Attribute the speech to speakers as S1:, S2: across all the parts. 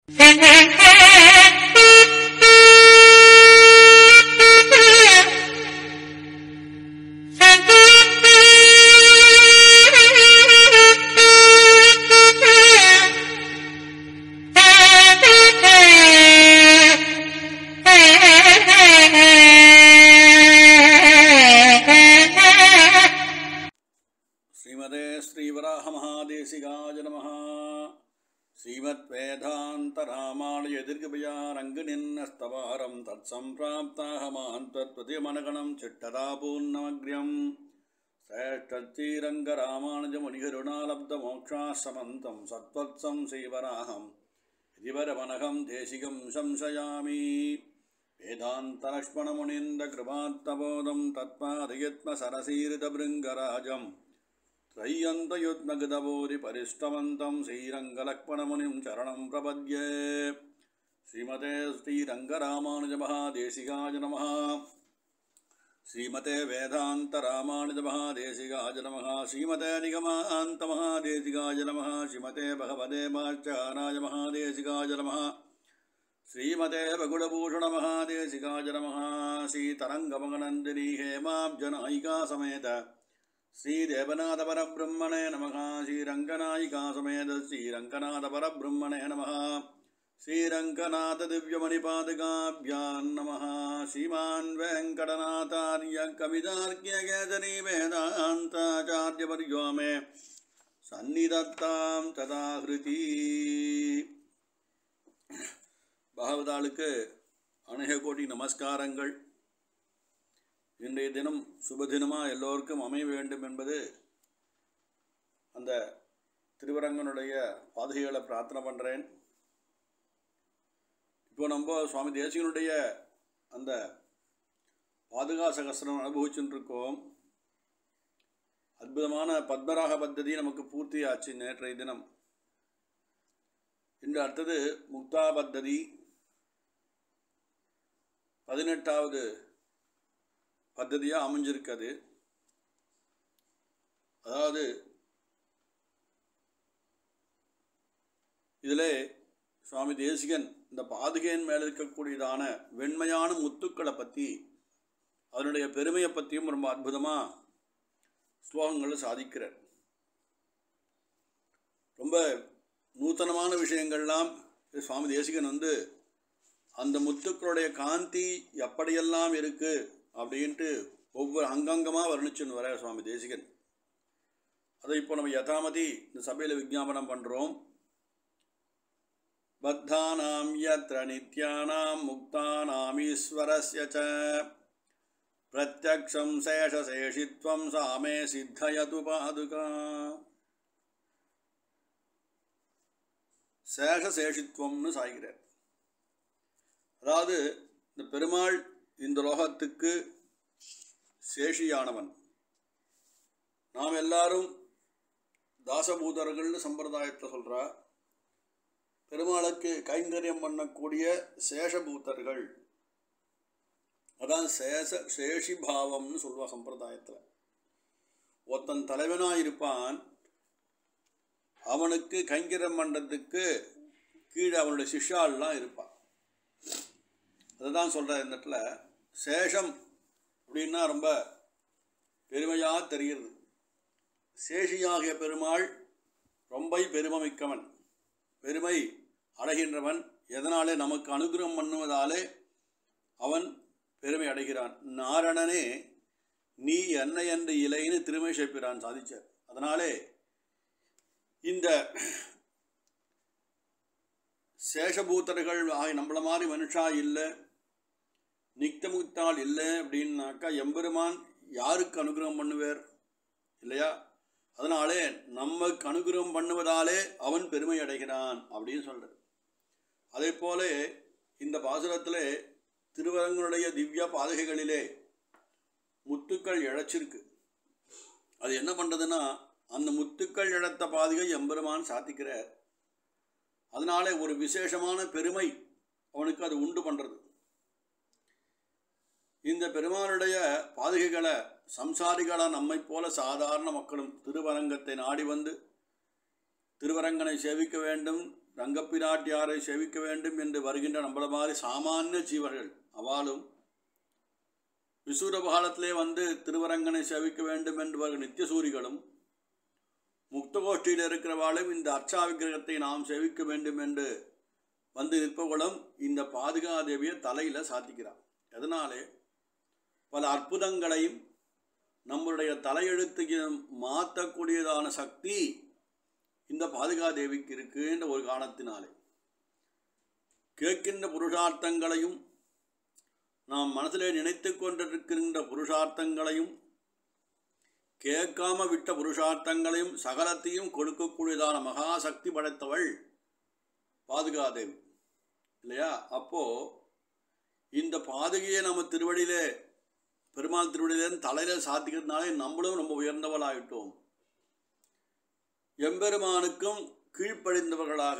S1: ஸ்ரீமதே ஸ்ரீவராகமஹாதேசிகாய நமः श्रीमद्वेदान्तरामालय दीर्घभयारङ्गिनिन्नस्तवारं तत्सम्प्राप्ताहमान् त्वत्प्रतिमनगणं चिट्टदापूर्णमग्र्यं श्रेष्ठश्रीरङ्गरामानुजमुनिगरुणालब्धमोक्षाश्रमन्तं सत्त्वत्सं श्रीवराहम् इतिवरमनघं देशिकं संशयामि वेदान्तलक्ष्मणमुनीन्द्रकृपात्तबोधं तत्पादयत्मसरसीरितभृङ्गराजम् त्रय्यन्तयुग्मगदबोधिपरिष्टवन्तं श्रीरङ्गलक्ष्मणमुनिं चरणं प्रपद्ये श्रीमते श्रीरङ्गरामानुजमहादेशिकाय नमः श्रीमते वेदान्तरामानुजमहादेशिकाय नमः श्रीमते निगमान्तमहादेशिकाय नमः श्रीमते भगवते भाष्यकाराय महादेशिकाय नमः श्रीमते भगुडभूषणमहादेशिकाय नमः श्रीतरङ्गमगनन्दिनी हेमाब्जनायिका समेत श्रीदेवनाथपरब्रह्मणे नमः श्रीरङ्गनायिका समेत श्रीरङ्गनाथपरब्रह्मणे नमः श्रीरङ्गनाथदिव्यमणिपादकाभ्यां नमः श्रीमान् वेङ्कटनाथार्य कवितार्क्यकेसरी वेदान्ताचार्यवर्यो मे சந்நிதத்தாம் ததாகிருதி பாகவதாளுக்கு அநேக கோடி நமஸ்காரங்கள் இன்றைய தினம் சுபதினமாக எல்லோருக்கும் அமைய வேண்டும் என்பது அந்த திருவரங்கனுடைய பாதுகைகளை பிரார்த்தனை பண்ணுறேன் இப்போ நம்ம சுவாமி தேசிகனுடைய அந்த பாதுகா சகசிரம் அனுபவிச்சுட்டு இருக்கோம் அற்புதமான பத்மராக பத்ததி நமக்கு பூர்த்தி ஆச்சு நேற்றைய தினம் இன்று அடுத்தது முக்தா பத்ததி பதினெட்டாவது பத்ததியாக அமைஞ்சிருக்குது அதாவது இதில் சுவாமி தேசிகன் இந்த பாதுகையின் மேலே இருக்கக்கூடியதான வெண்மையான முத்துக்களை பற்றி அதனுடைய பெருமையை பற்றியும் ரொம்ப அற்புதமாக ஸ்லோகங்களில் சாதிக்கிறார் ரொம்ப நூத்தனமான விஷயங்கள்லாம் சுவாமி தேசிகன் வந்து அந்த முத்துக்களுடைய காந்தி எப்படியெல்லாம் இருக்குது அப்படின்ட்டு ஒவ்வொரு அங்கங்கமாக வர்ணிச்சுன்னு வர சுவாமி தேசிகன் அதை இப்போ நம்ம யதாமதி இந்த சபையில் விஜாபனம் பண்ணுறோம் பத்தானாம் யத்ர நித்யானாம் முக்தானாம் ஈஸ்வரஸ்ய ச பிரத்யக்ஷம் சேஷசேஷித்வம் சாமே சித்தயது பாதுகா சேஷசேஷித்வம்னு சாய்கிறார் அதாவது இந்த பெருமாள் இந்த லோகத்துக்கு சேஷியானவன் நாம் எல்லாரும் தாசபூதர்கள்னு சம்பிரதாயத்தை சொல்கிறா பெருமாளுக்கு கைங்கரியம் பண்ணக்கூடிய சேஷபூதர்கள் அதான் சேஷ சேஷி பாவம்னு சொல்லுவா சம்பிரதாயத்தில் ஒருத்தன் தலைவனாக இருப்பான் அவனுக்கு கைங்கரியம் பண்ணுறதுக்கு கீழே அவனுடைய சிஷ்யால்லாம் இருப்பான் அதுதான் சொல்கிற இந்த இடத்துல சேஷம் அப்படின்னா ரொம்ப பெருமையாக தெரிகிறது சேஷியாகிய பெருமாள் ரொம்ப பெருமமிக்கவன் பெருமை அடைகின்றவன் எதனாலே நமக்கு அனுகிரகம் பண்ணுவதாலே அவன் பெருமை அடைகிறான் நாரணனே நீ என்ன என்று இலைன்னு திருமை சேர்ப்பிறான் சாதிச்சார் அதனாலே இந்த சேஷபூத்தர்கள் ஆகிய நம்மள மாதிரி மனுஷா இல்லை நிக்தமுக்தால் இல்லை அப்படின்னாக்கா எம்பெருமான் யாருக்கு அனுகிரகம் பண்ணுவார் இல்லையா அதனாலே நமக்கு அனுகிரகம் பண்ணுவதாலே அவன் பெருமை அடைகிறான் அப்படின்னு சொல்கிறார் அதே போல இந்த பாசுரத்தில் திருவரங்களுடைய திவ்ய பாதகைகளிலே முத்துக்கள் இழைச்சிருக்கு அது என்ன பண்ணுறதுன்னா அந்த முத்துக்கள் இழத்த பாதுகை எம்பெருமான் சாத்திக்கிறார் அதனாலே ஒரு விசேஷமான பெருமை அவனுக்கு அது உண்டு பண்ணுறது இந்த பெருமானுடைய பாதுகைகளை சம்சாரிகளாக நம்மை போல சாதாரண மக்களும் திருவரங்கத்தை நாடி வந்து திருவரங்கனை சேவிக்க வேண்டும் ரங்கப்பிராட்டியாரை சேவிக்க வேண்டும் என்று வருகின்ற நம்மள மாதிரி சாமானிய ஜீவர்கள் அவளும் விசூர காலத்திலே வந்து திருவரங்கனை சேவிக்க வேண்டும் என்று வருகிற நித்தியசூரிகளும் முக்தகோஷ்டியில் இருக்கிறவாளும் இந்த அர்ச்சா விக்கிரகத்தை நாம் சேவிக்க வேண்டும் என்று வந்து நிற்பவர்களும் இந்த பாதுகாதேவியை தலையில் சாத்திக்கிறார் எதனாலே பல அற்புதங்களையும் நம்மளுடைய தலையெழுத்துக்கு மாற்றக்கூடியதான சக்தி இந்த பாதுகாதேவிக்கு இருக்குன்ற ஒரு காரணத்தினாலே கேட்கின்ற புருஷார்த்தங்களையும் நாம் மனதிலே நினைத்து கொண்டிருக்கின்ற புருஷார்த்தங்களையும் கேட்காம விட்ட புருஷார்த்தங்களையும் சகலத்தையும் கொடுக்கக்கூடியதான மகாசக்தி படைத்தவள் பாதுகாதேவி இல்லையா அப்போ இந்த பாதுகையை நம்ம திருவடியிலே பெருமாள் திருவடியிலே தலையில சாத்திக்கிறதுனாலே நம்மளும் ரொம்ப உயர்ந்தவளாயிட்டோம் எம்பெருமானுக்கும் கீழ்ப்படிந்தவர்களாக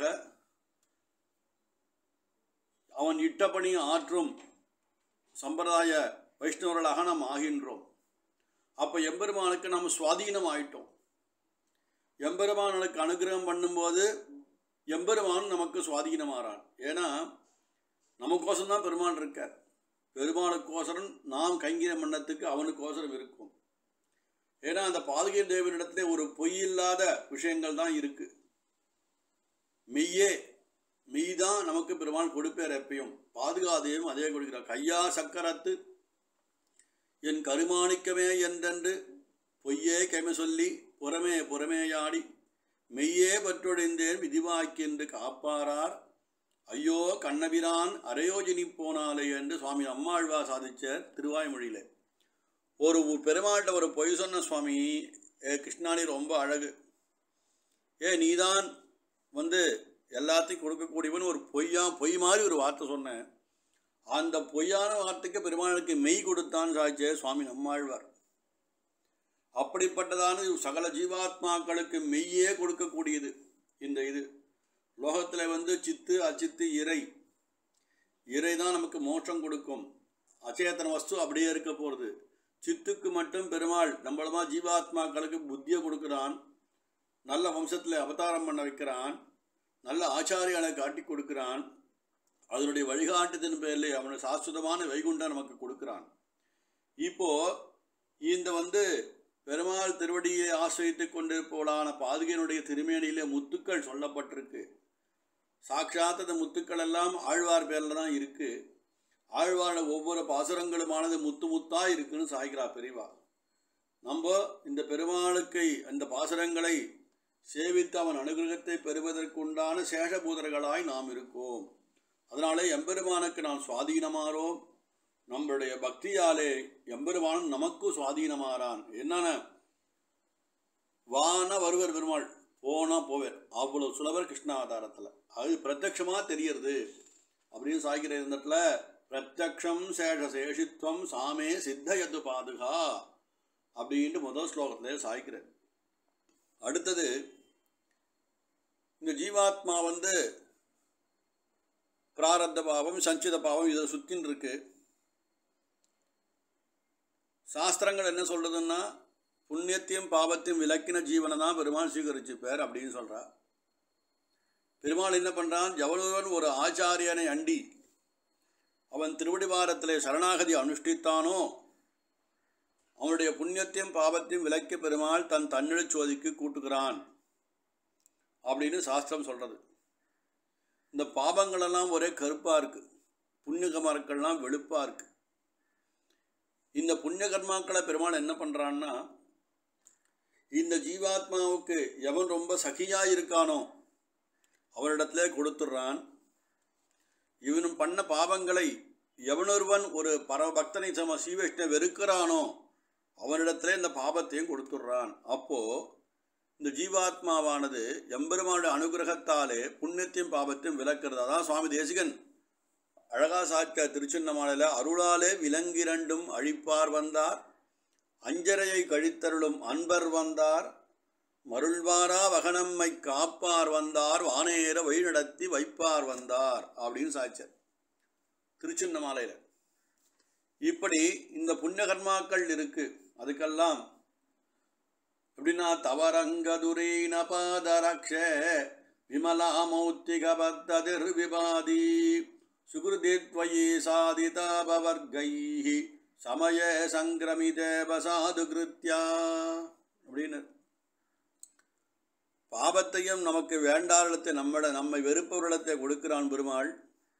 S1: அவன் இட்டப்பணி ஆற்றும் சம்பிரதாய வைஷ்ணவர்களாக நாம் ஆகின்றோம் அப்போ எம்பெருமானுக்கு நம்ம சுவாதீனம் ஆயிட்டோம் எம்பெருமானுக்கு அனுகிரகம் பண்ணும்போது எம்பெருமான் நமக்கு சுவாதீனமாறான் ஏன்னா நமக்கோசரம் தான் பெருமான் இருக்கார் பெருமானுக்கோசரம் நாம் கைங்கிற மன்னத்துக்கு அவனுக்கோசரம் இருக்கும் ஏன்னா அந்த பாதுகை தேவனிடத்துல ஒரு பொய்யில்லாத விஷயங்கள் தான் இருக்கு மெய்யே மெய் தான் நமக்கு பெருமாள் கொடுப்பேர் எப்பயும் பாதுகாதையும் அதே கொடுக்கிறார் கையா சக்கரத்து என் கருமாணிக்கமே என்றென்று பொய்யே கைமை சொல்லி புறமே புறமேயாடி மெய்யே பற்றொழிந்தேன் விதிவாக்கென்று காப்பாரார் ஐயோ கண்ணபிரான் அரையோஜினி போனாலே என்று சுவாமி அம்மாழ்வா சாதிச்ச திருவாய்மொழியில ஒரு பெருமாள்கிட்ட ஒரு பொய் சொன்ன சுவாமி ஏ கிருஷ்ணாணி ரொம்ப அழகு ஏ நீதான் வந்து எல்லாத்தையும் கொடுக்கக்கூடியவன் ஒரு பொய்யா பொய் மாதிரி ஒரு வார்த்தை சொன்னேன் அந்த பொய்யான வார்த்தைக்கு பெருமாளுக்கு மெய் கொடுத்தான் சாய்ச்சே சுவாமி நம்மாழ்வார் அப்படிப்பட்டதான சகல ஜீவாத்மாக்களுக்கு மெய்யே கொடுக்கக்கூடியது இந்த இது லோகத்தில் வந்து சித்து அச்சித்து இறை இறை தான் நமக்கு மோட்சம் கொடுக்கும் அச்சேதன வஸ்து அப்படியே இருக்க போகிறது சித்துக்கு மட்டும் பெருமாள் நம்மளமா ஜீவாத்மாக்களுக்கு புத்தியை கொடுக்குறான் நல்ல வம்சத்தில் அவதாரம் பண்ண வைக்கிறான் நல்ல ஆச்சாரியாலை காட்டி கொடுக்கிறான் அதனுடைய வழிகாட்டுதன் பேரில் அவனை சாஸ்வதமான வைகுண்டம் நமக்கு கொடுக்கிறான் இப்போ இந்த வந்து பெருமாள் திருவடியை ஆசிரித்து கொண்டிருப்பவளான பாதுகையினுடைய திருமேனியிலே முத்துக்கள் சொல்லப்பட்டிருக்கு சாட்சாத் அந்த முத்துக்கள் எல்லாம் ஆழ்வார் பேரில் தான் இருக்கு ஆழ்வாரோட ஒவ்வொரு பாசுரங்களுமானது முத்து முத்தா இருக்குன்னு சாய்கிறா பெரியவா நம்ம இந்த பெருமாளுக்கை அந்த பாசுரங்களை சேவித்து அவன் அனுகிரகத்தை பெறுவதற்குண்டான சேஷபூதர்களாய் நாம் இருக்கோம் அதனாலே எம்பெருமானுக்கு நாம் சுவாதீனமாறோம் நம்மளுடைய பக்தியாலே எம்பெருமானும் நமக்கு சுவாதீனமாறான் என்னென்ன வான வருவர் பெருமாள் போனா போவர் அவ்வளோ சுலபர் கிருஷ்ணாவதாரத்தில் அது பிரத்யக்ஷமாக தெரியறது அப்படின்னு சாய்கிற இருந்ததுல பிரத்யக்ஷம் சேஷ சேஷித்வம் சாமே சித்தயது பாதுகா அப்படின்ட்டு முதல் ஸ்லோகத்திலே சாய்க்கிறார் அடுத்தது இந்த ஜீவாத்மா வந்து பிராரத்த பாவம் சஞ்சித பாவம் இதில் சுத்தின்னு இருக்கு சாஸ்திரங்கள் என்ன சொல்றதுன்னா புண்ணியத்தையும் பாவத்தையும் விலக்கின ஜீவனை தான் பெருமாள் சீகரிச்சுப்பார் அப்படின்னு சொல்றா பெருமாள் என்ன பண்றான் எவ்வளவன் ஒரு ஆச்சாரியனை அண்டி அவன் திருவடிவாரத்திலே சரணாகதி அனுஷ்டித்தானோ அவனுடைய புண்ணியத்தையும் பாவத்தையும் விலக்கி பெருமாள் தன் தன்னிழச் சோதிக்கு கூட்டுகிறான் அப்படின்னு சாஸ்திரம் சொல்றது இந்த பாவங்களெல்லாம் ஒரே கருப்பாக இருக்கு புண்ணிய கர்மாக்கள்லாம் வெளுப்பாக இருக்கு இந்த புண்ணிய கர்மாக்களை பெருமாள் என்ன பண்ணுறான்னா இந்த ஜீவாத்மாவுக்கு எவன் ரொம்ப சகியா இருக்கானோ அவரிடத்துல கொடுத்துட்றான் இவனும் பண்ண பாவங்களை எவனொருவன் ஒரு பரபக்தனை சம சீவைஷ்ண வெறுக்கிறானோ அவனிடத்துல இந்த பாபத்தையும் கொடுத்துட்றான் அப்போ இந்த ஜீவாத்மாவானது எம்பெருமானுடைய அனுகிரகத்தாலே புண்ணியத்தையும் பாபத்தையும் விளக்கிறது அதான் சுவாமி தேசிகன் அழகா சாட்க திருச்சின்னமாலையில் அருளாலே விலங்கிரண்டும் அழிப்பார் வந்தார் அஞ்சரையை கழித்தருளும் அன்பர் வந்தார் மருள்வாரா வகனம்மை காப்பார் வந்தார் வானேற வழிநடத்தி வைப்பார் வந்தார் அப்படின்னு சாய்ச்சார் திருச்சின்னமாலையில் இப்படி இந்த புண்ணிய கர்மாக்கள் இருக்கு அதுக்கெல்லாம் எப்படின்னா தவரங்கதுரீன பாதரக்ஷ विमलामौत्तिकबद्धतिर्विवादी सुकृतित्वयि साधितापवर्गैः समये सङ्क्रमितेव साधुकृत्या அப்படின்னு பாபத்தையும் நமக்கு வேண்டாரிடத்தை நம்மட நம்மை வெறுப்பவரிடத்தை கொடுக்கிறான் பெருமாள்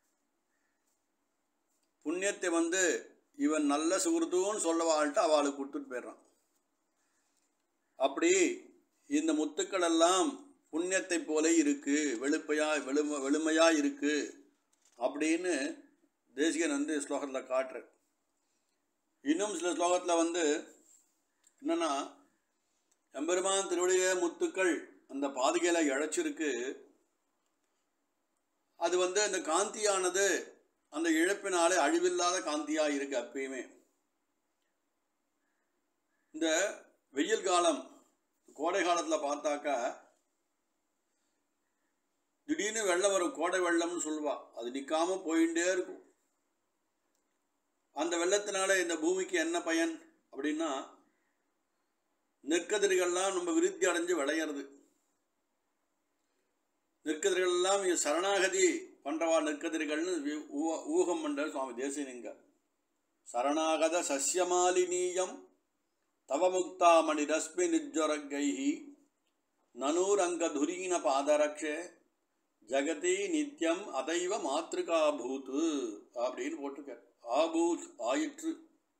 S1: புண்ணியத்தை வந்து இவன் நல்ல சுகிருத்துன்னு சொல்லவாள்ட்டு அவளுக்கு கொடுத்துட்டு போயிடுறான் அப்படி இந்த முத்துக்கள் எல்லாம் புண்ணியத்தை போல இருக்கு வெளுப்பையா வெளும வெளுமையா இருக்கு அப்படின்னு தேசிகன் வந்து ஸ்லோகத்தில் காட்டுற இன்னும் சில ஸ்லோகத்தில் வந்து என்னன்னா எம்பெருமான் திருவடிய முத்துக்கள் அந்த பாதுகையில் இழைச்சிருக்கு அது வந்து அந்த காந்தியானது அந்த இழப்பினாலே அழிவில்லாத காந்தியாக இருக்கு அப்பயுமே இந்த வெயில் காலம் கோடை காலத்தில் பார்த்தாக்கா திடீர்னு வெள்ளம் வரும் கோடை வெள்ளம்னு சொல்லுவா அது நிற்காம போயிட்டே இருக்கும் அந்த வெள்ளத்தினால இந்த பூமிக்கு என்ன பயன் அப்படின்னா நெற்கதிர்கள்லாம் நம்ம விருத்தி அடைஞ்சு விளையிறது நெற்கதிர்கள்லாம் இங்க சரணாகதி பண்றவா நெற்கதிர்கள்னு வி- ஊ- ஊகம் பண்ற சுவாமி தேசியனிங்க சரணாகத சசியமாலினீயம் தவமுக்தாமணி ரஸ்மி நிஜ்வரங்கைஹி நனூரங்க துரீன பாதரக்ஷே ஜகதி நித்யம் அதைவ மாத்ருகா பூத்து அப்படின்னு போட்டிருக்க ஆபூத் ஆயிற்று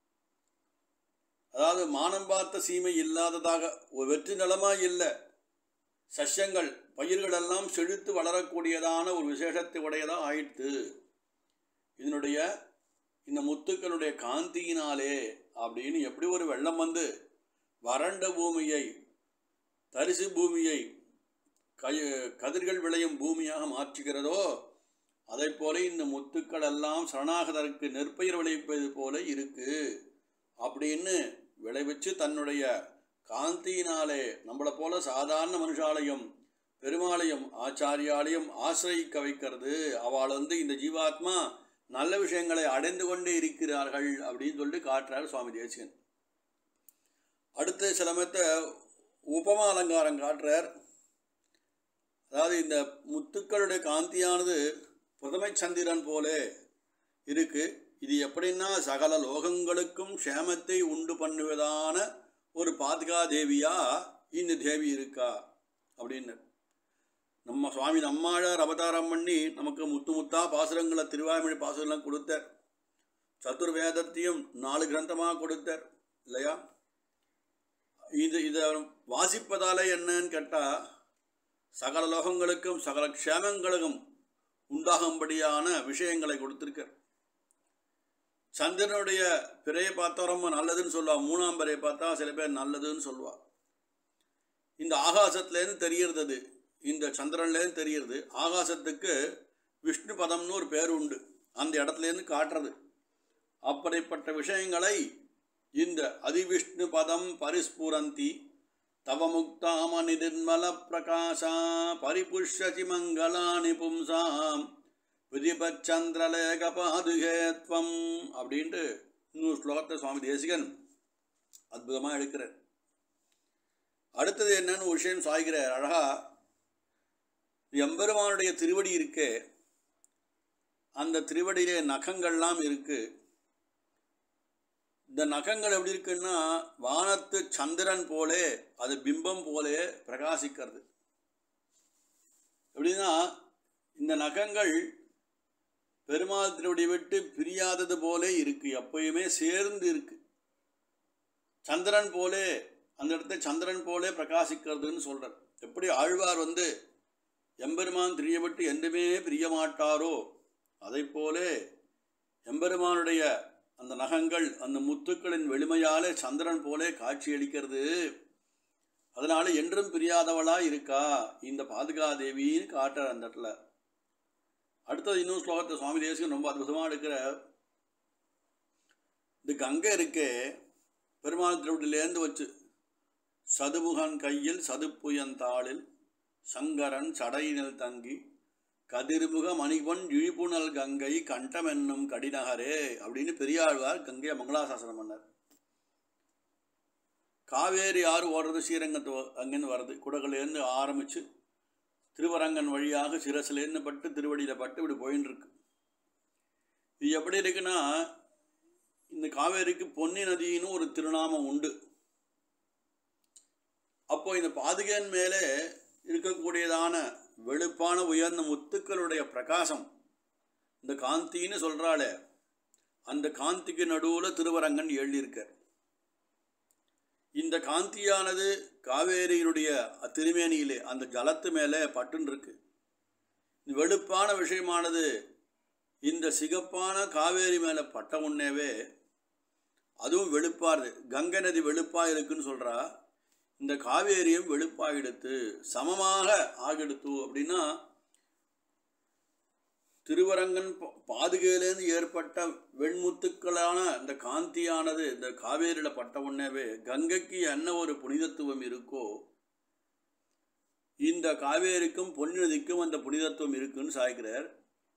S1: அதாவது மானம் பார்த்த சீமை இல்லாததாக ஒரு வெற்றி நிலமா இல்லை சஸ்யங்கள் பயிர்கள் எல்லாம் செழித்து வளரக்கூடியதான ஒரு விசேஷத்தை உடையதாக ஆயிடுத்து இதனுடைய இந்த முத்துக்களுடைய காந்தியினாலே அப்படின்னு எப்படி ஒரு வெள்ளம் வந்து வறண்ட பூமியை தரிசு பூமியை கை கதிர்கள் விளையும் பூமியாக மாற்றுகிறதோ அதைப் போல இந்த முத்துக்கள் எல்லாம் சரணாகதற்கு நெற்பயிர் விளைவிப்பது போல இருக்கு அப்படின்னு விளைவிச்சு தன்னுடைய காந்தியினாலே நம்மளை போல சாதாரண மனுஷாலையும் பெருமாளையும் ஆச்சாரியாலையும் ஆசிரியிக்க வைக்கிறது அவள் வந்து இந்த ஜீவாத்மா நல்ல விஷயங்களை அடைந்து கொண்டே இருக்கிறார்கள் அப்படின்னு சொல்லிட்டு காட்டுறார் சுவாமி தேசிகன் அடுத்த சிலமத்தை உபமா அலங்காரம் காட்டுறார் அதாவது இந்த முத்துக்களுடைய காந்தியானது பிரதமை சந்திரன் போலே இருக்கு இது எப்படின்னா சகல லோகங்களுக்கும் க்ஷேமத்தை உண்டு பண்ணுவதான ஒரு பாதுகா தேவியா இந்த தேவி இருக்கா அப்படின்னு நம்ம சுவாமி நம்மாழார் அவதாரம் பண்ணி நமக்கு முத்து முத்தா பாசுரங்களை திருவாய்மொழி பாசுரம்லாம் கொடுத்தார் சதுர்வேதத்தையும் நாலு கிரந்தமாக கொடுத்தார் இல்லையா இது இதை வாசிப்பதாலே என்னன்னு கேட்டால் சகல லோகங்களுக்கும் சகல க்ஷேமங்களுக்கும் உண்டாகும்படியான விஷயங்களை கொடுத்திருக்கார் சந்திரனுடைய பிறையை பார்த்தா ரொம்ப நல்லதுன்னு சொல்லுவா மூணாம் பிறையை பார்த்தா சில பேர் நல்லதுன்னு சொல்லுவா இந்த ஆகாசத்துலேருந்து தெரியறது அது இந்த சந்திரன்லேருந்து தெரியறது ஆகாசத்துக்கு விஷ்ணு பதம்னு ஒரு பேர் உண்டு அந்த இடத்துலேருந்து காட்டுறது அப்படிப்பட்ட விஷயங்களை இந்த அதிவிஷ்ணு பதம் பரிஸ்புரந்தி தவமுக்தாம நிர்மல பிரகாசா பரிபுஷ்யசி மங்களானி பும்சாம் விதிபச்சந்திரலேக பாதுகேத்வம் அப்படின்ட்டு இன்னொரு ஸ்லோகத்தை சுவாமி தேசிகன் அற்புதமாக எடுக்கிறார் அடுத்தது என்னன்னு ஒரு விஷயம் சாய்கிறார் அழகா எம்பெருமானுடைய திருவடி இருக்கே அந்த திருவடியிலே நகங்கள்லாம் இருக்கு இந்த நகங்கள் எப்படி இருக்குன்னா வானத்து சந்திரன் போலே அது பிம்பம் போலே பிரகாசிக்கிறது எப்படின்னா இந்த நகங்கள் பெருமாள் திருவடி விட்டு பிரியாதது போலே இருக்கு எப்பயுமே சேர்ந்து இருக்கு சந்திரன் போலே அந்த இடத்துல சந்திரன் போலே பிரகாசிக்கிறதுன்னு சொல்றார் எப்படி ஆழ்வார் வந்து எம்பெருமான் திரிய விட்டு என்றுமே பிரிய மாட்டாரோ அதை போலே எம்பெருமானுடைய அந்த நகங்கள் அந்த முத்துக்களின் வெளிமையாலே சந்திரன் போலே காட்சியளிக்கிறது அதனால என்றும் பிரியாதவளா இருக்கா இந்த பாதுகா தேவின்னு காட்டுற அந்த இடத்துல அடுத்தது இன்னும் ஸ்லோகத்தை சுவாமி தேசிகன் ரொம்ப அற்புதமாக எடுக்கிற இந்த கங்கை இருக்கே பெருமாள் திருவிடிலேருந்து வச்சு சதுமுகன் கையில் சதுப்புயந்தாளில் சங்கரன் சடையினில் தங்கி கதிர்முக மணிபொன் இழிப்புணல் கங்கை கண்டம் என்னும் கடிநகரே அப்படின்னு பெரியாழ்வார் கங்கையை மங்களாசாசனம் பண்ணார் காவேரி ஆறு ஓடுறது ஸ்ரீரங்கத்து அங்கேருந்து வருது குடகுலேருந்து ஆரம்பித்து திருவரங்கன் வழியாக சிரசிலேருந்து பட்டு திருவடியில் பட்டு இப்படி போயின்னு இருக்கு இது எப்படி இருக்குன்னா இந்த காவேரிக்கு பொன்னி நதின்னு ஒரு திருநாமம் உண்டு அப்போ இந்த பாதுகையின் மேலே இருக்கக்கூடியதான வெளுப்பான உயர்ந்த முத்துக்களுடைய பிரகாசம் இந்த காந்தின்னு சொல்றாளே அந்த காந்திக்கு நடுவில் திருவரங்கன் எழுதியிருக்கார் இந்த காந்தியானது காவேரியினுடைய திருமேனியிலே அந்த ஜலத்து மேலே பட்டுன்னு இருக்கு இந்த வெளுப்பான விஷயமானது இந்த சிகப்பான காவேரி மேலே பட்ட உடனேவே அதுவும் வெளுப்பாருது கங்கை நதி வெளுப்பாக இருக்குன்னு சொல்கிறா இந்த காவேரியும் வெளுப்பாகிடுத்து சமமாக ஆகிடுத்து அப்படின்னா திருவரங்கன் பா- பாதுகையிலேருந்து ஏற்பட்ட வெண்முத்துக்களான இந்த காந்தியானது இந்த காவேரியில் பட்ட உடனேவே கங்கைக்கு என்ன ஒரு புனிதத்துவம் இருக்கோ இந்த காவேரிக்கும் பொன்னி நதிக்கும் அந்த புனிதத்துவம் இருக்குன்னு சாய்க்கிறார்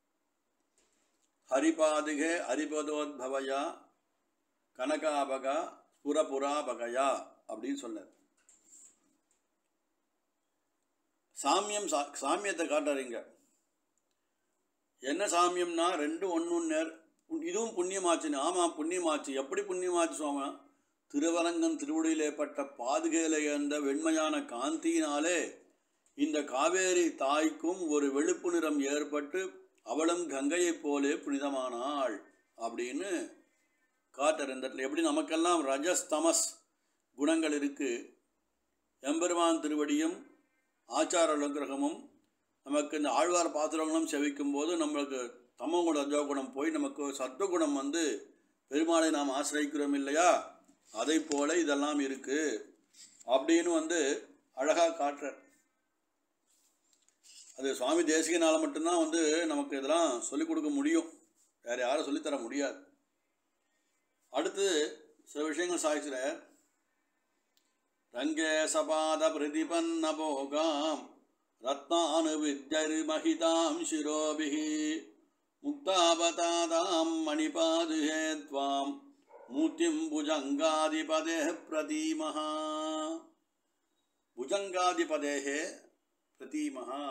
S1: ஹரிபாதுகே ஹரிபதோத்பவயா கனகாபகா புரபுராபகயா அப்படின்னு சொன்னார் சாமியம் சா சாமியத்தை காட்டுறீங்க என்ன சாமியம்னா ரெண்டு ஒன்று நேர் இதுவும் புண்ணியமாச்சுன்னு ஆமாம் புண்ணியமாச்சு எப்படி புண்ணியமாச்சு சுவாமி திருவரங்கன் திருவடியிலே பட்ட பாதுகையில என்ற வெண்மையான காந்தியினாலே இந்த காவேரி தாய்க்கும் ஒரு வெளுப்பு நிறம் ஏற்பட்டு அவளும் கங்கையைப் போலே புனிதமானாள் அப்படின்னு காட்டுற இந்த இடத்துல எப்படி நமக்கெல்லாம் ரஜஸ் தமஸ் குணங்கள் இருக்கு எம்பெருமான் திருவடியும் ஆச்சார அனுகிரகமும் நமக்கு இந்த ஆழ்வார் பாத்திரங்களும் செவிக்கும் போது நம்மளுக்கு தமகுண ரஜோகுணம் போய் நமக்கு சத்துவகுணம் வந்து பெருமாளை நாம் ஆசிரியிக்கிறோம் இல்லையா அதை போல இதெல்லாம் இருக்கு அப்படின்னு வந்து அழகாக காட்டுறார் அது சுவாமி தேசிகனால மட்டும்தான் வந்து நமக்கு இதெல்லாம் சொல்லிக் கொடுக்க முடியும் வேற யாரும் சொல்லித்தர முடியாது அடுத்து சில விஷயங்கள் சாய்ச்சிறார் ரங்கே சபாத பிரதிபன்ன போகாம் ரத்னானு வித்யரிமகிதாம் சிரோபிஹி முக்தாபதாதாம் மணிபாதுஹே த்வாம் மூர்த்திம் புஜங்காதிபதே பிரதீமஹா புஜங்காதிபதேஹே பிரதீமஹா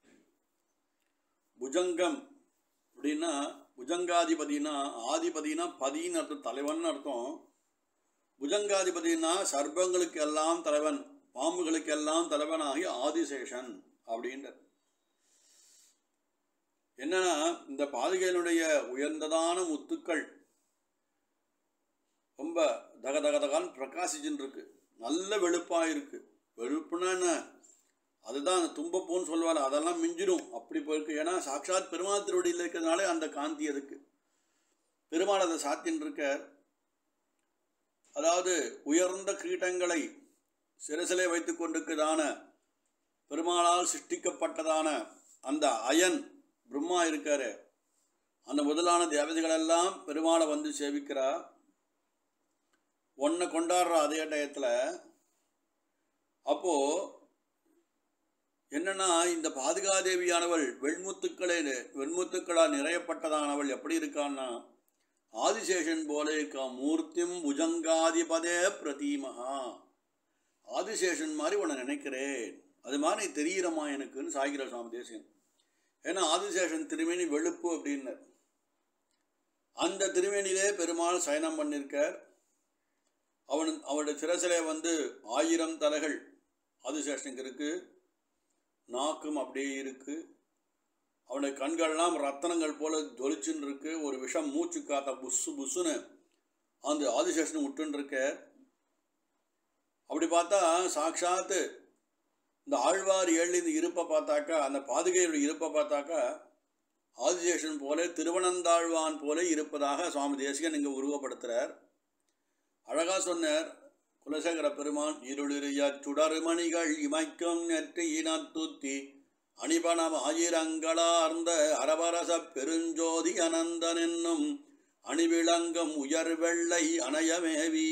S1: புஜங்கம் அப்படின்னா புஜங்காதிபதினா ஆதிபதினா பதின்னு அர்த்தம் தலைவன் அர்த்தம் புஜங்காதிபதினா சர்ப்பங்களுக்கு எல்லாம் தலைவன் பாம்புகளுக்கு எல்லாம் தலைவனாகி ஆதிசேஷன் அப்படின்ற என்னன்னா இந்த பாதுகையினுடைய உயர்ந்ததான முத்துக்கள் ரொம்ப தக தக தகான்னு பிரகாசிச்சுன்னு இருக்கு நல்ல வெளுப்பாக இருக்கு வெளுப்புனா என்ன அதுதான் அந்த தும்பப்பூன்னு சொல்லுவாள் அதெல்லாம் மிஞ்சிடும் அப்படி போயிருக்கு ஏன்னா சாட்சாத் பெருமாள் திருவடியில் இருக்கிறதுனாலே அந்த காந்தி அதுக்கு பெருமாள் அதை சாத்தின்னு இருக்கார் அதாவது உயர்ந்த கீட்டங்களை சிரசிலே வைத்து கொண்டிருக்கிறதான பெருமாளால் சிருஷ்டிக்கப்பட்டதான அந்த அயன் பிரம்மா இருக்காரு அந்த முதலான தேவதைகளெல்லாம் பெருமாளை வந்து சேவிக்கிறா ஒன்றை கொண்டாடுற அதே டயத்தில் அப்போ என்னன்னா இந்த பாதுகாதேவியானவள் வெண்முத்துக்களே வெண்முத்துக்களால் நிறையப்பட்டதானவள் எப்படி இருக்கான்னா ஆதிசேஷன் போல இருக்கா மூர்த்திம் புஜங்காதிபதே பிரதீமஹா ஆதிசேஷன் மாதிரி உன்னை நினைக்கிறேன் அது மாதிரி நீ தெரியிறமா எனக்குன்னு சாய்கிற சுவாமி தேசியன் ஏன்னா ஆதிசேஷன் திருமேனி வெளுப்பு அப்படின்னார் அந்த திருமேனிலே பெருமாள் சயனம் பண்ணியிருக்கார் அவன் அவனுடைய சிரசிலே வந்து ஆயிரம் தலைகள் ஆதிசேஷனுக்கு இருக்கு நாக்கும் அப்படியே இருக்கு அவனுடைய கண்கள்லாம் ரத்தனங்கள் போல ஜொலிச்சுன்னு இருக்கு ஒரு விஷம் மூச்சு காத்த புஸ்ஸு புஸ்ஸுன்னு அந்த ஆதிசேஷன் விட்டுன்னு இருக்க அப்படி பார்த்தா சாட்சாத்து இந்த ஆழ்வார் ஏழு இந்த இருப்பை பார்த்தாக்கா அந்த பாதுகையுடைய இருப்பை பார்த்தாக்கா ஆதிசேஷன் போல திருவனந்தாழ்வான் போல இருப்பதாக சுவாமி தேசிகன் இங்கே உருவப்படுத்துகிறார் அழகா சொன்னார் குலசேகர பெருமான் இருளிரிய சுடர்மணிகள் இமைக்கும் நெற்றி இனத்துத்தி அணிபணம் ஆயிரங்களார்ந்த அரவரச பெருஞ்சோதி அனந்தன் என்னும் அணிவிளங்கம் உயர் வெள்ளை அணையமேவி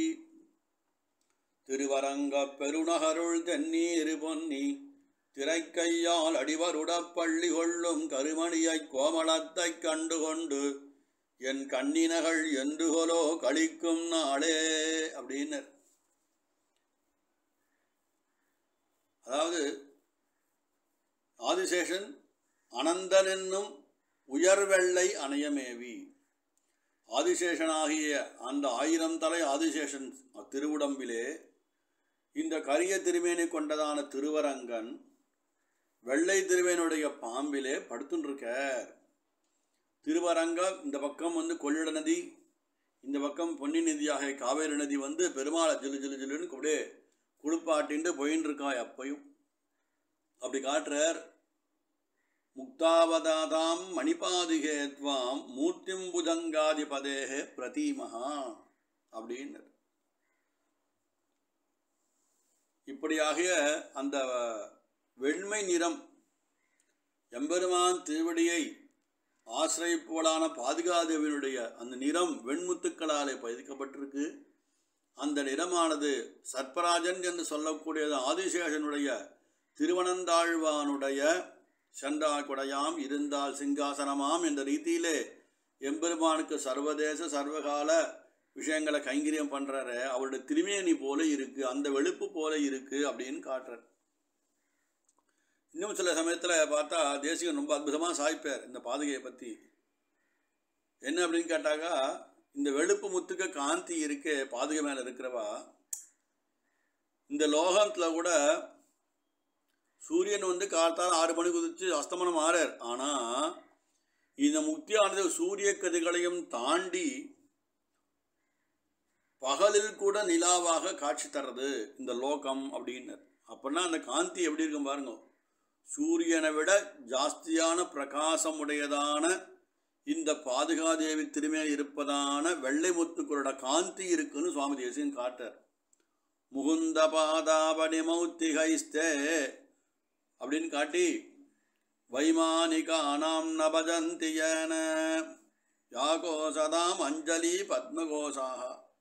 S1: திருவரங்க பெருநகருள் தென்னீர் பொன்னி திரைக்கையால் அடிவருடப் பள்ளி கொள்ளும் கருமணியைக் கோமளத்தைக் கண்டுகொண்டு என் கண்ணினகள் என்றுகொலோ கழிக்கும் நாளே அப்படின்னு அதாவது ஆதிசேஷன் அனந்தன் என்னும் உயர்வெள்ளை அணையமேவி ஆதிசேஷனாகிய அந்த ஆயிரம் தலை ஆதிசேஷன் திருவுடம்பிலே இந்த கரிய திருமேனி கொண்டதான திருவரங்கன் வெள்ளை திருவேனுடைய பாம்பிலே படுத்துன்றிருக்கார் திருவரங்க இந்த பக்கம் வந்து கொள்ளிட நதி இந்த பக்கம் பொன்னி நதியாக காவேரி நதி வந்து பெருமாளை ஜிலு ஜிலு ஜிலுன்னு அப்படியே குளிப்பாட்டின்ட்டு போயின்னு இருக்கா அப்பையும் அப்படி காட்டுறார் முக்தாவதாதாம் மணிபாதிகேத்வாம் மூர்த்திம் புஜங்காதிபதேக பிரதீமஹா அப்படின்னு இப்படியாகிய அந்த வெண்மை நிறம் எம்பெருமான் திருவடியை ஆசிரியப்போலான பாதுகாதேவினுடைய அந்த நிறம் வெண்முத்துக்களாலே பதிக்கப்பட்டிருக்கு அந்த நிறமானது சர்ப்பராஜன் என்று சொல்லக்கூடியது ஆதிசேஷனுடைய திருவனந்தாழ்வானுடைய சென்றால் குடையாம் இருந்தால் சிங்காசனமாம் என்ற ரீதியிலே எம்பெருமானுக்கு சர்வதேச சர்வகால விஷயங்களை கைங்கரியம் பண்ணுறாரு அவருடைய திருமேனி போல இருக்கு அந்த வெளுப்பு போல இருக்கு அப்படின்னு காட்டுறார் இன்னும் சில சமயத்தில் பார்த்தா தேசிகன் ரொம்ப அற்புதமாக சாய்ப்பார் இந்த பாதுகையை பற்றி என்ன அப்படின்னு கேட்டாக்கா இந்த வெளுப்பு முத்துக்க காந்தி இருக்கே பாதுகை மேலே இருக்கிறவா இந்த லோகத்தில் கூட சூரியன் வந்து காத்தால் ஆறு மணிக்கு குதிச்சு அஸ்தமனம் ஆறார் ஆனால் இந்த முக்தியானது சூரிய கதிர்களையும் தாண்டி பகலில் கூட நிலாவாக காட்சி தர்றது இந்த லோகம் அப்படின்னு அப்படின்னா அந்த காந்தி எப்படி இருக்கும் பாருங்க சூரியனை விட ஜாஸ்தியான பிரகாசம் உடையதான இந்த பாதுகாதேவி திருமேல் இருப்பதான வெள்ளை முத்துக்களோட காந்தி இருக்குன்னு சுவாமி தேசியன் காட்டார் முகுந்த பாதாபடி மௌத்திகைஸ்தே அப்படின்னு காட்டி வைமானிகானாம் நபஜந்தியன யாகோசதாம் அஞ்சலி பத்மகோசாக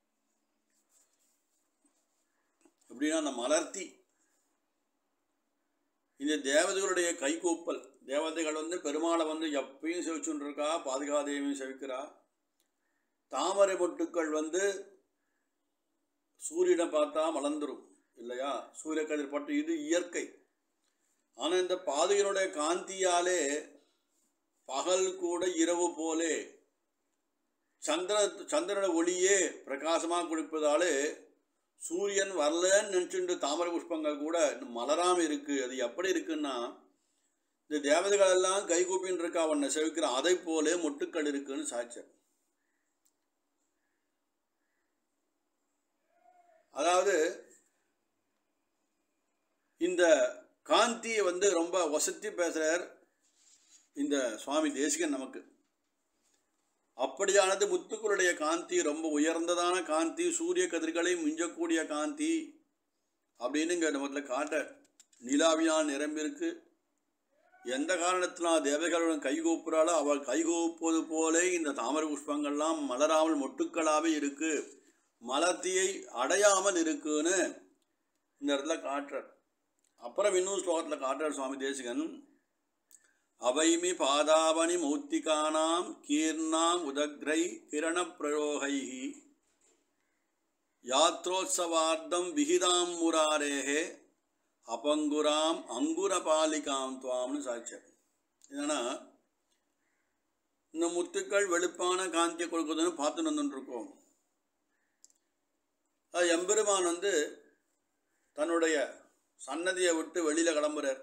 S1: எப்படின்னா அந்த மலர்த்தி இந்த தேவதைகளுடைய கைகூப்பல் தேவதைகள் வந்து பெருமாளை வந்து எப்பயும் செவிச்சுட்டு இருக்கா பாதுகாதேவியும் செவிக்கிறா தாமரை மொட்டுக்கள் வந்து சூரியனை பார்த்தா மலர்ந்துரும் இல்லையா சூரிய கதிர் பட்டு இது இயற்கை ஆனால் இந்த பாதுகையினுடைய காந்தியாலே பகல் கூட இரவு போலே சந்திர சந்திரன ஒளியே பிரகாசமாக கொடுப்பதாலே சூரியன் வரலன்னு நினச்சிட்டு தாமரை புஷ்பங்கள் கூட மலராமல் இருக்குது அது எப்படி இருக்குன்னா இந்த தேவதைகள் எல்லாம் கைகூப்பின்னு இருக்கா அவனை செவிக்கிற அதை போலே மொட்டுக்கள் இருக்குன்னு சாட்சர் அதாவது இந்த காந்தியை வந்து ரொம்ப வசத்தி பேசுகிறார் இந்த சுவாமி தேசிகன் நமக்கு அப்படியானது முத்துக்களுடைய காந்தி ரொம்ப உயர்ந்ததான காந்தி சூரிய கதிர்களை மிஞ்சக்கூடிய காந்தி அப்படின்னு இங்கே நம்மள காட்ட நிலாவியான் நிரம்பிருக்கு எந்த காரணத்தினால் தேவர்களுடன் கைகூப்புறாளோ அவள் கைகூப்புவது போலே இந்த தாமரை புஷ்பங்கள்லாம் மலராமல் மொட்டுக்களாகவே இருக்கு மலர்த்தியை அடையாமல் இருக்குன்னு இந்த இடத்துல காட்டுறார் அப்புறம் இன்னும் ஸ்லோகத்தில் காட்டுறார் சுவாமி தேசிகன் அவைமி பாதாவணி மௌத்திகானாம் கீர்ணாம் உதக்ரை கிரணப்பிரயோகை யாத்ரோத்சவார்த்தம் விகிதாம் முராரேகே அபங்குராம் அங்குரபாலிகாம் துவாம்னு சாட்சியம் என்னன்னா இந்த முத்துக்கள் வெளுப்பான காந்தியை கொடுக்குதுன்னு பார்த்துட்டு வந்துட்டுருக்கோம் அது எம்பெருமான் வந்து தன்னுடைய சன்னதியை விட்டு வெளியில் கிளம்புறார்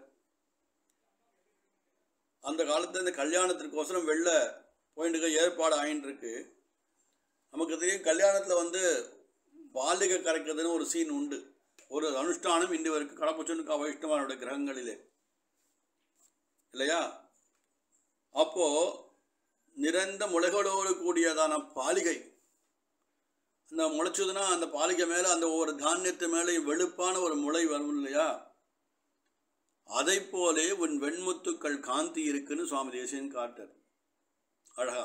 S1: அந்த காலத்தில் இந்த கல்யாணத்திற்கோசரம் வெளில போயிட்டு ஏற்பாடு ஆகிட்டு இருக்கு நமக்கு தெரியும் கல்யாணத்தில் வந்து பாலிகை கரைக்கிறதுன்னு ஒரு சீன் உண்டு ஒரு அனுஷ்டானம் இன்று வரைக்கும் கடப்புச்சனுக்கு வைஷ்ணவனுடைய கிரகங்களிலே இல்லையா அப்போ நிறைந்த முளைகளோடு கூடியதான பாலிகை அந்த முளைச்சதுன்னா அந்த பாலிகை மேலே அந்த ஒவ்வொரு தானியத்து மேலே வெளுப்பான ஒரு முளை வரும் இல்லையா அதை போலே உன் வெண்முத்துக்கள் காந்தி இருக்குன்னு சுவாமி தேசியன் காட்டார் அழகா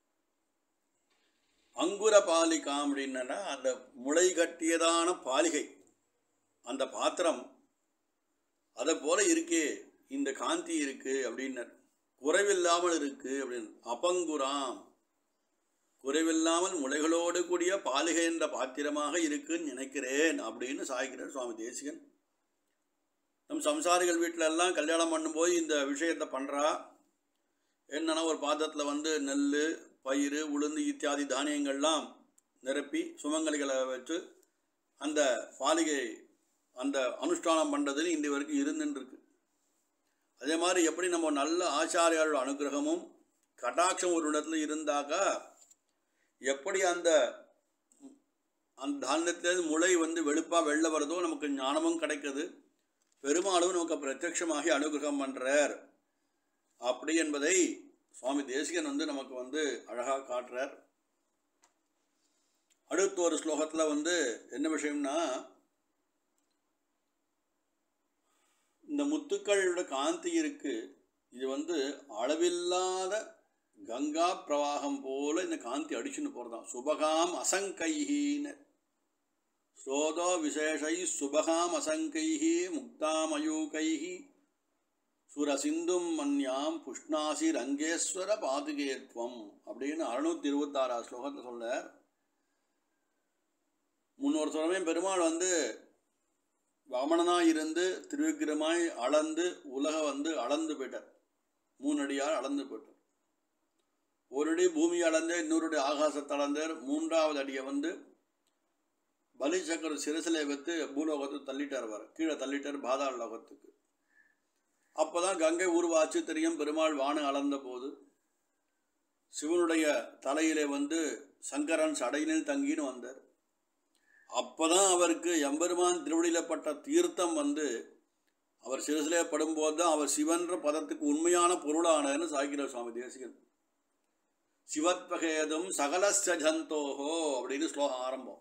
S1: அங்குர பாலிகாம் அப்படின்னா அந்த முளை கட்டியதான பாலிகை அந்த பாத்திரம் அதை போல இருக்கே இந்த காந்தி இருக்கு அப்படின்னர் குறைவில்லாமல் இருக்கு அப்படின்னு அபங்குராம் குறைவில்லாமல் முளைகளோடு கூடிய பாலிகை என்ற பாத்திரமாக இருக்குன்னு நினைக்கிறேன் அப்படின்னு சாய்க்கிறார் சுவாமி தேசிகன் நம் சம்சாரிகள் வீட்டில எல்லாம் கல்யாணம் பண்ணும்போது இந்த விஷயத்தை பண்ணுறா என்னன்னா ஒரு பாத்திரத்தில் வந்து நெல் பயிர் உளுந்து இத்தியாதி தானியங்கள்லாம் நிரப்பி சுமங்கலிகளை வச்சு அந்த பாலிகை அந்த அனுஷ்டானம் பண்ணுறதுன்னு இந்த வரைக்கும் இருந்துன்னு இருக்கு அதே மாதிரி எப்படி நம்ம நல்ல ஆச்சாரியாரோட அனுகிரகமும் கட்டாட்சம் ஒரு இடத்துல இருந்தாக்கா எப்படி அந்த அந்த தானியத்திலேருந்து முளை வந்து வெளுப்பாக வெளில வருதோ நமக்கு ஞானமும் கிடைக்குது பெருமாளும் நமக்கு பிரத்யட்சமாகி அனுகிரகம் பண்ணுறார் அப்படி என்பதை சுவாமி தேசிகன் வந்து நமக்கு வந்து அழகாக காட்டுறார் அடுத்த ஒரு ஸ்லோகத்தில் வந்து என்ன விஷயம்னா இந்த முத்துக்களோட காந்தி இருக்கு இது வந்து அளவில்லாத கங்கா பிரவாகம் போல இந்த காந்தி அடிச்சுன்னு போகிறதாம் சுபகாம் அசங்கைஹின்னு ஸ்ரோதோ விசேஷை சுபகாம் அசங்கைஹி முக்தாமயூகைஹி சுரசிந்தும் மன்யாம் புஷ்ணாசி ரங்கேஸ்வர பாதுகேத்வம் அப்படின்னு அறுநூத்தி இருபத்தாறாம் ஸ்லோகத்தில் சொல்றார் முன்னொரு சமயம் பெருமாள் வந்து வாமனனாக இருந்து திருவிக்கிரமாய் அளந்து உலக வந்து அளந்து போயிட்டார் மூணு அடியார் அளந்து போயிட்டார் ஒரு அடி பூமி அளந்து இன்னொரு அடி ஆகாசத்தை அளந்தார் மூன்றாவது அடியை வந்து பலிசக்கர சிரசிலை வைத்து பூலோகத்துக்கு தள்ளிட்டார் வர கீழே தள்ளிட்டார் பாதாள லோகத்துக்கு அப்போதான் கங்கை உருவாச்சு தெரியும் பெருமாள் வானம் அளந்த போது சிவனுடைய தலையிலே வந்து சங்கரன் சடையினில் தங்கின்னு வந்தார் அப்பதான் அவருக்கு எம்பெருமான் திருவடியிலப்பட்ட தீர்த்தம் வந்து அவர் சிரசிலே படும்போது தான் அவர் சிவன்ற பதத்துக்கு உண்மையான பொருளானதுன்னு சாய்கிறார் சுவாமி தேசிகன் சிவத்வகேதும் சகலஸ்ய ஜந்தோஹோ அப்படின்னு ஸ்லோகம் ஆரம்பம்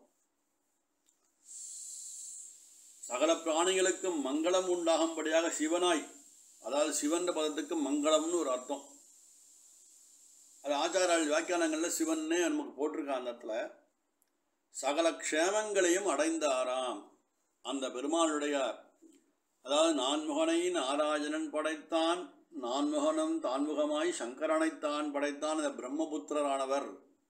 S1: சகல பிராணிகளுக்கும் மங்களம் உண்டாகும்படியாக சிவனாய் அதாவது சிவன்ற பதத்துக்கு மங்களம்னு ஒரு அர்த்தம் அது ஆச்சாரால் வியாக்கியானங்களில் சிவன்னே நமக்கு போட்டிருக்கான் அந்த இடத்துல சகல க்ஷேமங்களையும் அடைந்தாராம் அந்த பெருமானுடைய அதாவது நான்முகனை நாராயணன் படைத்தான் நான்முகனும் தான்முகமாய் சங்கரனைத்தான் படைத்தான் இந்த பிரம்மபுத்திரரானவர்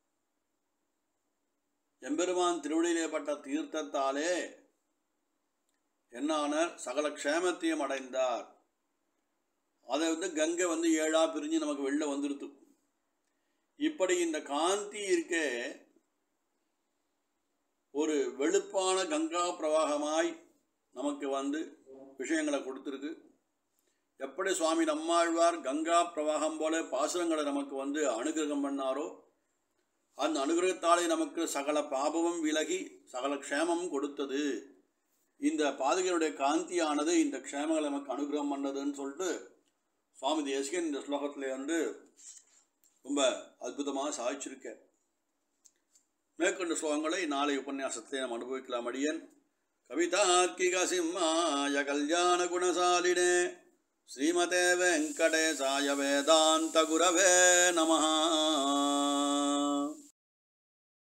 S1: எம்பெருமான் திருவடியிலே பட்ட தீர்த்தத்தாலே என்னானார் சகல க்ஷேமத்தையும் அடைந்தார் அதை வந்து கங்கை வந்து ஏழா பிரிஞ்சு நமக்கு வெளில வந்துடுத்து இப்படி இந்த காந்தி இருக்கே ஒரு வெளுப்பான கங்கா பிரவாகமாய் நமக்கு வந்து விஷயங்களை கொடுத்துருக்கு எப்படி சுவாமி நம்மாழ்வார் கங்கா பிரவாகம் போல பாசுரங்களை நமக்கு வந்து அனுகிரகம் பண்ணாரோ அந்த அனுகிரகத்தாலே நமக்கு சகல பாபமும் விலகி சகல க்ஷேமமும் கொடுத்தது இந்த பாதகருடைய காந்தியானது இந்த க்ஷேமங்களை நமக்கு அனுகிரகம் பண்ணதுன்னு சொல்லிட்டு சுவாமி தேசிகன் இந்த ஸ்லோகத்தில் வந்து ரொம்ப அற்புதமாக சாதிச்சிருக்கேன் மேற்கொண்ட ஸ்லோகங்களை நாளை உபன்யாசத்தை நாம் அனுபவிக்கலாம் அடியன் கவிதார்க்கிக சிம்மாய கல்யாண குணசாலினே ஸ்ரீமதே வெங்கடேசாய வேதாந்த குரவே நமஹா